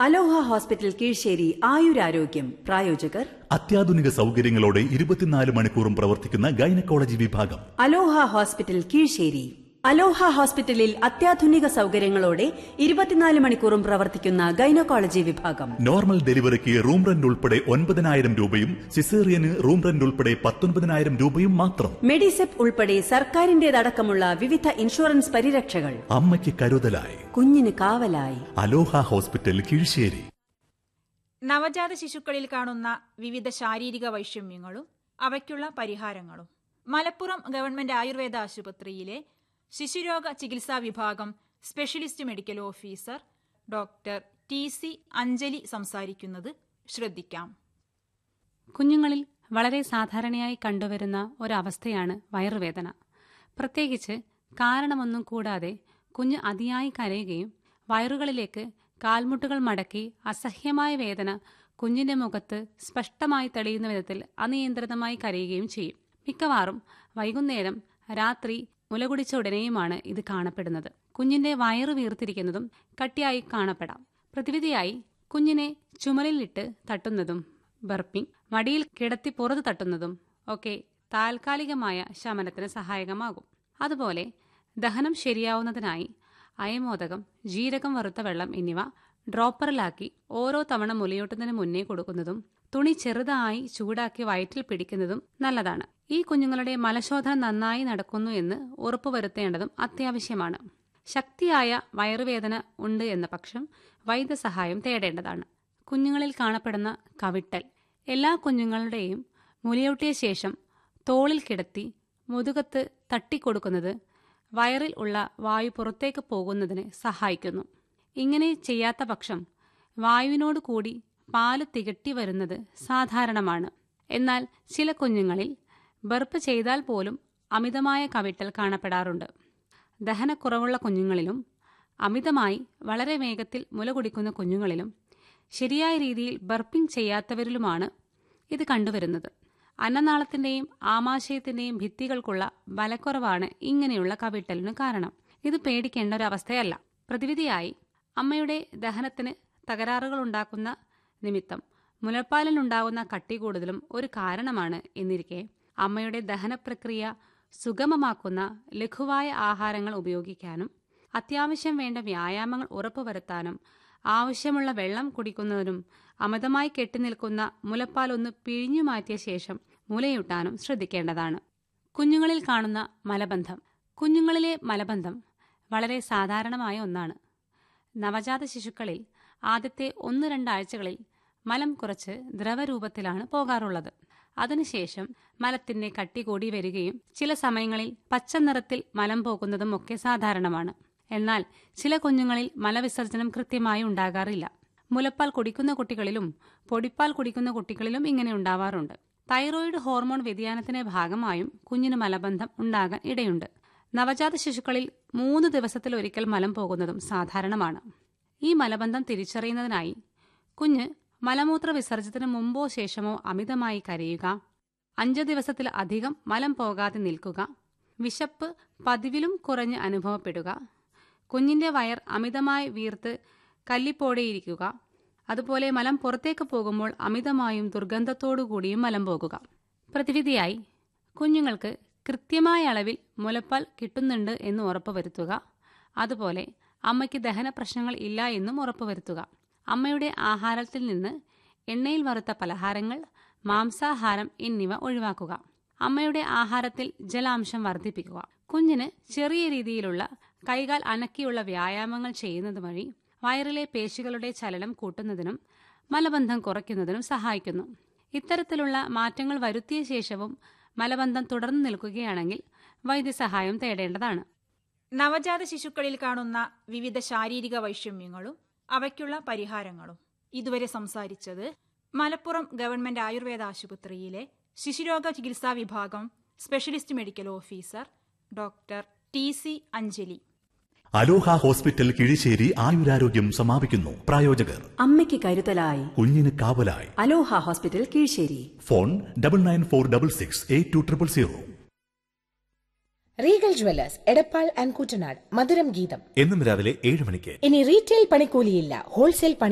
അലോഹ hospital Kizhisseri ആയുരാരോഗ്യം പ്രായോജകർ അത്യാധുനിക സൗകര്യങ്ങളോടെ ഇരുപത്തിനാല് മണിക്കൂറും പ്രവർത്തിക്കുന്ന ഗൈനക്കോളജി വിഭാഗം അലോഹ ഹോസ്പിറ്റൽ കീഴ്ശേരി അലോഹ ഹോസ്പിറ്റലിൽ അത്യാധുനിക സൗകര്യങ്ങളോടെ ഇരുപത്തിനാല് മണിക്കൂറും പ്രവർത്തിക്കുന്ന ഗൈനക്കോളജി വിഭാഗം നോർമൽ ഡെലിവറിക്ക് റൂം റെന്റ് ഉൾപ്പെടെ ഒൻപതിനായിരം രൂപയും സിസേറിയന് റൂം റെന്റ് ഉൾപ്പെടെ പത്തൊൻപതിനായിരം രൂപയും മാത്രം മെഡിസെപ്പ് ഉൾപ്പെടെ സർക്കാരിന്റേതടക്കമുള്ള വിവിധ ഇൻഷുറൻസ് പരിരക്ഷകൾ അമ്മയ്ക്ക് കരുതലായി കുഞ്ഞിന് കാവലായി അലോഹ ഹോസ്പിറ്റൽ കീഴ്ശേരി നവജാത ശിശുക്കളിൽ കാണുന്ന വിവിധ ശാരീരിക വൈഷമ്യങ്ങളും അവയ്ക്കുള്ള പരിഹാരങ്ങളും മലപ്പുറം ഗവൺമെന്റ് ആയുർവേദ ആശുപത്രിയിലെ ശിശുരോഗ ചികിത്സാ വിഭാഗം specialist medical officer doctor T C Anjali സംസാരിക്കുന്നത് ശ്രദ്ധിക്കാം കുഞ്ഞുങ്ങളിൽ വളരെ സാധാരണയായി കണ്ടുവരുന്ന ഒരവസ്ഥയാണ് വയറുവേദന പ്രത്യേകിച്ച് കാരണമൊന്നും കൂടാതെ കുഞ്ഞ് അതിയായി കരയുകയും വയറുകളിലേക്ക് കാൽമുട്ടുകൾ മടക്കി അസഹ്യമായ വേദന കുഞ്ഞിന്റെ മുഖത്ത് സ്പഷ്ടമായി തെളിയുന്ന വിധത്തിൽ അനിയന്ത്രിതമായി കരയുകയും ചെയ്യും മിക്കവാറും വൈകുന്നേരം രാത്രി മുലകുടിച്ച ഉടനെയുമാണ് ഇത് കാണപ്പെടുന്നത് കുഞ്ഞിന്റെ വയറ് വീർത്തിരിക്കുന്നതും കട്ടിയായി കാണപ്പെടാം പ്രതിവിധിയായി കുഞ്ഞിനെ ചുമലിലിട്ട് തട്ടുന്നതും ബർപ്പിംഗ് മടിയിൽ കിടത്തി പുറത്ത് തട്ടുന്നതും ഒക്കെ താൽക്കാലികമായ ശമനത്തിന് സഹായകമാകും അതുപോലെ ദഹനം ശരിയാവുന്നതിനായി അയമോദകം ജീരകം വറുത്ത വെള്ളം എന്നിവ ഡ്രോപ്പറിലാക്കി ഓരോ തവണ മുലയൂട്ടുന്നതിന് മുന്നേ കൊടുക്കുന്നതും തുണി ചെറുതായി ചൂടാക്കി വയറ്റിൽ പിടിക്കുന്നതും നല്ലതാണ് ഈ കുഞ്ഞുങ്ങളുടെ മലശോധന നന്നായി നടക്കുന്നു എന്ന് ഉറപ്പുവരുത്തേണ്ടതും അത്യാവശ്യമാണ് ശക്തിയായ വയറുവേദന ഉണ്ട് എന്ന പക്ഷം വൈദ്യസഹായം തേടേണ്ടതാണ് കുഞ്ഞുങ്ങളിൽ കാണപ്പെടുന്ന കവിട്ടൽ എല്ലാ കുഞ്ഞുങ്ങളുടെയും മുലയൂട്ടിയ ശേഷം തോളിൽ കിടത്തി മുതുകത്ത് തട്ടിക്കൊടുക്കുന്നത് വയറിൽ ഉള്ള വായു പുറത്തേക്ക് പോകുന്നതിന് സഹായിക്കുന്നു ഇങ്ങനെ ചെയ്യാത്ത പക്ഷം വായുവിനോട് കൂടി പാല് തികട്ടി വരുന്നത് സാധാരണമാണ് എന്നാൽ ചില കുഞ്ഞുങ്ങളിൽ ബർപ്പ് ചെയ്താൽ പോലും അമിതമായ കവിട്ടൽ കാണപ്പെടാറുണ്ട് ദഹനക്കുറവുള്ള കുഞ്ഞുങ്ങളിലും അമിതമായി വളരെ വേഗത്തിൽ മുല കുടിക്കുന്ന കുഞ്ഞുങ്ങളിലും ശരിയായ രീതിയിൽ ബർപ്പിംഗ് ചെയ്യാത്തവരിലുമാണ് ഇത് കണ്ടുവരുന്നത് അന്നനാളത്തിന്റെയും ആമാശയത്തിന്റെയും ഭിത്തികൾക്കുള്ള ബലക്കുറവാണ് ഇങ്ങനെയുള്ള കവിട്ടലിന് കാരണം ഇത് പേടിക്കേണ്ട ഒരു അവസ്ഥയല്ല പ്രതിവിധിയായി അമ്മയുടെ ദഹനത്തിന് തകരാറുകൾ ഉണ്ടാക്കുന്ന നിമിത്തം മുലപ്പാലിനുണ്ടാകുന്ന കട്ടി കൂടുതലും ഒരു കാരണമാണ് എന്നിരിക്കെ അമ്മയുടെ ദഹനപ്രക്രിയ സുഗമമാക്കുന്ന ലഘുവായ ആഹാരങ്ങൾ ഉപയോഗിക്കാനും അത്യാവശ്യം വേണ്ട വ്യായാമങ്ങൾ ഉറപ്പുവരുത്താനും ആവശ്യമുള്ള വെള്ളം കുടിക്കുന്നതിനും അമിതമായി കെട്ടിനിൽക്കുന്ന മുലപ്പാൽ ഒന്ന് പിഴിഞ്ഞു മാറ്റിയ ശേഷം മുലയൂട്ടാനും ശ്രദ്ധിക്കേണ്ടതാണ് കുഞ്ഞുങ്ങളിൽ കാണുന്ന മലബന്ധം കുഞ്ഞുങ്ങളിലെ മലബന്ധം വളരെ സാധാരണമായ ഒന്നാണ് നവജാത ശിശുക്കളിൽ ആദ്യത്തെ ഒന്ന് രണ്ടാഴ്ചകളിൽ മലം കുറച്ച് ദ്രവരൂപത്തിലാണ് പോകാറുള്ളത് അതിനുശേഷം മലത്തിന്റെ കട്ടി കൂടി വരികയും ചില സമയങ്ങളിൽ പച്ച നിറത്തിൽ മലം പോകുന്നതും ഒക്കെ സാധാരണമാണ് എന്നാൽ ചില കുഞ്ഞുങ്ങളിൽ മലവിസർജനം കൃത്യമായി ഉണ്ടാകാറില്ല മുലപ്പാൽ കുടിക്കുന്ന കുട്ടികളിലും പൊടിപ്പാൽ കുടിക്കുന്ന കുട്ടികളിലും ഇങ്ങനെ ഉണ്ടാവാറുണ്ട് തൈറോയിഡ് ഹോർമോൺ വ്യതിയാനത്തിന്റെ ഭാഗമായും കുഞ്ഞിന് മലബന്ധം ഉണ്ടാകാൻ ഇടയുണ്ട് നവജാത ശിശുക്കളിൽ മൂന്ന് ദിവസത്തിലൊരിക്കൽ മലം പോകുന്നതും സാധാരണമാണ് ഈ മലബന്ധം തിരിച്ചറിയുന്നതിനായി കുഞ്ഞ് മലമൂത്ര വിസർജനത്തിന് മുമ്പോ ശേഷമോ അമിതമായി കരയുക അഞ്ച് ദിവസത്തിൽ അധികം മലം പോകാതെ നിൽക്കുക വിശപ്പ് പതിവിലും കുറഞ്ഞ് അനുഭവപ്പെടുക കുഞ്ഞിന്റെ വയർ അമിതമായി വീർത്ത് കല്ലിപ്പോടെയിരിക്കുക അതുപോലെ മലം പുറത്തേക്ക് പോകുമ്പോൾ അമിതമായും ദുർഗന്ധത്തോടുകൂടിയും മലം പോകുക പ്രതിവിധിയായി കുഞ്ഞുങ്ങൾക്ക് കൃത്യമായ അളവിൽ മുലപ്പാൽ കിട്ടുന്നുണ്ട് എന്ന് ഉറപ്പുവരുത്തുക അതുപോലെ അമ്മയ്ക്ക് ദഹന പ്രശ്നങ്ങൾ ഇല്ല എന്നും ഉറപ്പുവരുത്തുക അമ്മയുടെ ആഹാരത്തിൽ നിന്ന് എണ്ണയിൽ വറുത്ത പലഹാരങ്ങൾ മാംസാഹാരം എന്നിവ ഒഴിവാക്കുക അമ്മയുടെ ആഹാരത്തിൽ ജലാംശം വർദ്ധിപ്പിക്കുക കുഞ്ഞിന് ചെറിയ രീതിയിലുള്ള കൈകാൽ അനക്കിയുള്ള വ്യായാമങ്ങൾ ചെയ്യുന്നത് വഴി വയറിലെ പേശികളുടെ ചലനം കൂട്ടുന്നതിനും മലബന്ധം കുറയ്ക്കുന്നതിനും സഹായിക്കുന്നു ഇത്തരത്തിലുള്ള മാറ്റങ്ങൾ വരുത്തിയ ശേഷവും മലബന്ധം തുടർന്നു നിൽക്കുകയാണെങ്കിൽ വൈദ്യസഹായം തേടേണ്ടതാണ് നവജാത ശിശുക്കളിൽ കാണുന്ന വിവിധ ശാരീരിക വൈഷമ്യങ്ങളും അവയ്ക്കുള്ള പരിഹാരങ്ങളും ഇതുവരെ സംസാരിച്ചത് മലപ്പുറം ഗവൺമെന്റ് ആയുർവേദ ആശുപത്രിയിലെ ശിശുരോഗ ചികിത്സാ വിഭാഗം specialist medical officer doctor T C Anjali Aloha hospital Kizhisseri ആയുരാരോഗ്യം സമാപിക്കുന്നു പ്രായോജകർ അമ്മയ്ക്ക് കരുതലായി കുഞ്ഞിന് കാവലായി Aloha hospital Kizhisseri phone double nine four double six eight two triple zero Regal jewellers Edappal and Koottanad മധുരം ഗീതം എന്നും രാവിലെ ഏഴ് മണിക്ക് ഇനി റീറ്റെയിൽ പണിക്കൂലിയില്ല ഹോൾസെയിൽ പണി